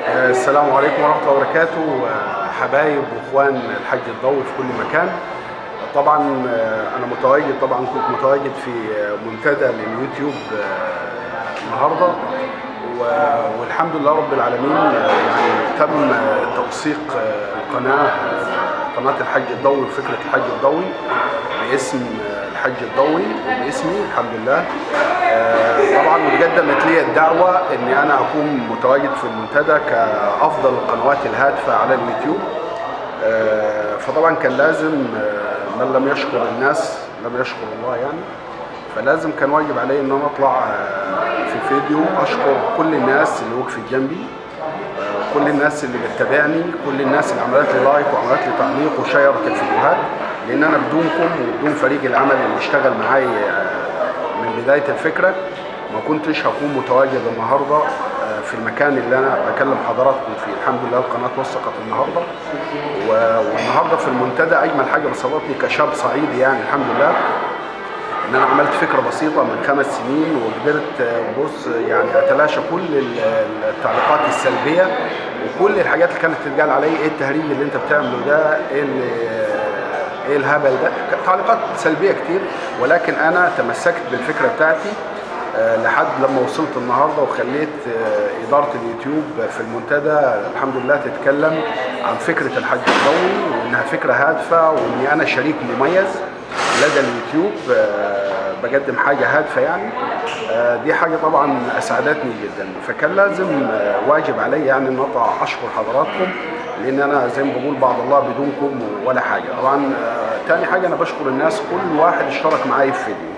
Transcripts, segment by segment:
السلام عليكم ورحمة الله وبركاته حبايب واخوان الحج الضوئي في كل مكان طبعا انا متواجد طبعا كنت متواجد في منتدى لليوتيوب النهارده والحمد لله رب العالمين يعني تم توثيق القناه قناه الحج الضوئي وفكره الحج الضوئي باسم الحج الضوئي وباسمي الحمد لله طبعا وتقدمت لي الدعوه اني انا اكون متواجد في المنتدى كافضل القنوات الهادفه على اليوتيوب فطبعا كان لازم من لم يشكر الناس لم يشكر الله يعني فلازم كان واجب علي ان انا اطلع في فيديو اشكر كل الناس اللي وقفت جنبي كل الناس اللي بتتابعني كل الناس اللي عملت لي لايك وعملت لي تعليق وشيرت الفيديوهات لان انا بدونكم وبدون فريق العمل اللي اشتغل معايا من بدايه الفكره ما كنتش هكون متواجد النهارده في المكان اللي انا بكلم حضراتكم فيه الحمد لله القناه وثقت النهارده والنهارده في المنتدى اجمل حاجه بسطتني كشاب صعيدي يعني الحمد لله ان انا عملت فكره بسيطه من خمس سنين وقدرت بص يعني اتلاشى كل التعليقات السلبيه وكل الحاجات اللي كانت تتقال علي ايه التهريج اللي انت بتعمله ده ايه ايه الهبل ده تعليقات سلبيه كتير ولكن انا تمسكت بالفكره بتاعتي لحد لما وصلت النهارده وخليت اداره اليوتيوب في المنتدى الحمد لله تتكلم عن فكره الحج الضوئي وانها فكره هادفه واني انا شريك مميز لدى اليوتيوب بقدم حاجه هادفه يعني دي حاجه طبعا اسعدتني جدا فكان لازم واجب علي يعني ان اطلع اشكر حضراتكم لان انا زي ما بقول بعد الله بدونكم ولا حاجه طبعا تاني حاجه انا بشكر الناس كل واحد اشترك معايا في فيديو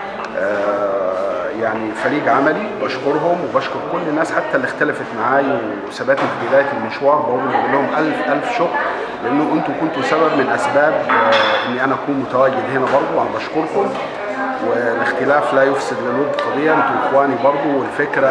يعني فريق عملي بشكرهم وبشكر كل الناس حتى اللي اختلفت معايا وثبتني في بدايه المشوار بقول لهم الف الف شكر لانه انتم كنتوا سبب من اسباب اني انا اكون متواجد هنا برضه وانا بشكركم والاختلاف لا يفسد للود قضيه انتوا اخواني برضه والفكره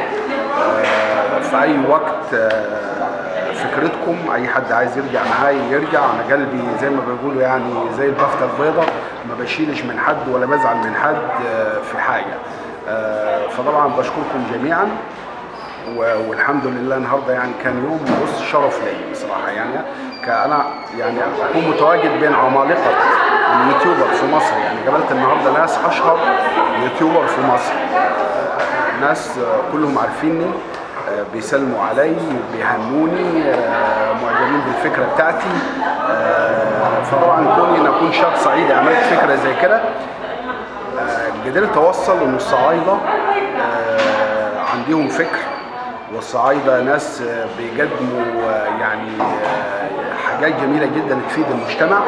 في اي وقت فكرتكم اي حد عايز يرجع معايا يرجع انا قلبي زي ما بيقولوا يعني زي البفته البيضاء ما بشيلش من حد ولا بزعل من حد في حاجه فطبعا بشكركم جميعا والحمد لله النهارده يعني كان يوم بص شرف لي بصراحه يعني كأنا يعني اكون متواجد بين عمالقه اليوتيوبر في مصر يعني قابلت النهارده ناس اشهر يوتيوبر في مصر ناس كلهم عارفيني بيسلموا علي بيهنوني معجبين بالفكره بتاعتي فطبعا كوني ان اكون شاب صعيدي عملت فكره زي كده قدرت اوصل ان الصعايده عندهم فكر والصعايده ناس بيقدموا يعني حاجات جميله جدا تفيد المجتمع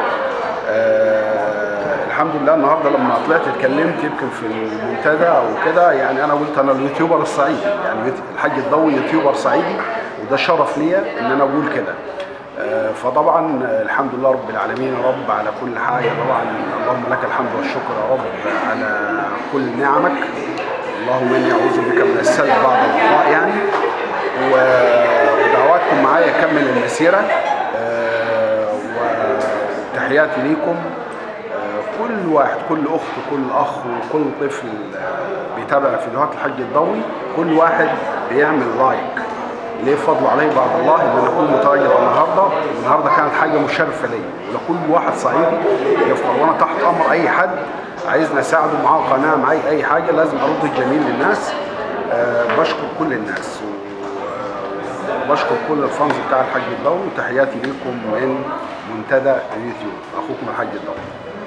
الحمد لله النهارده لما طلعت اتكلمت يمكن في المنتدى او كده يعني انا قلت انا اليوتيوبر الصعيدي يعني الحاج الضوئي يوتيوبر صعيدي وده شرف ليا ان انا اقول كده فطبعا الحمد لله رب العالمين يا رب على كل حاجه طبعا اللهم لك الحمد والشكر يا رب على كل نعمك اللهم اني اعوذ بك من السلب بعد العطاء يعني ودعواتكم معايا كمل المسيره وتحياتي ليكم كل واحد كل اخت وكل اخ وكل طفل بيتابع فيديوهات الحج الضوئي كل واحد بيعمل لايك ليه فضل علي بعد الله ان انا اكون متواجد النهارده النهارده كانت حاجه مشرفه ليا ولكل واحد صعيدي يفقر وانا تحت امر اي حد عايزني اساعده معاه قناه معي اي حاجه لازم ارد الجميل للناس أه بشكر كل الناس وبشكر كل الفانز بتاع الحج الضوئي وتحياتي لكم من منتدى اليوتيوب اخوكم الحج الضوئي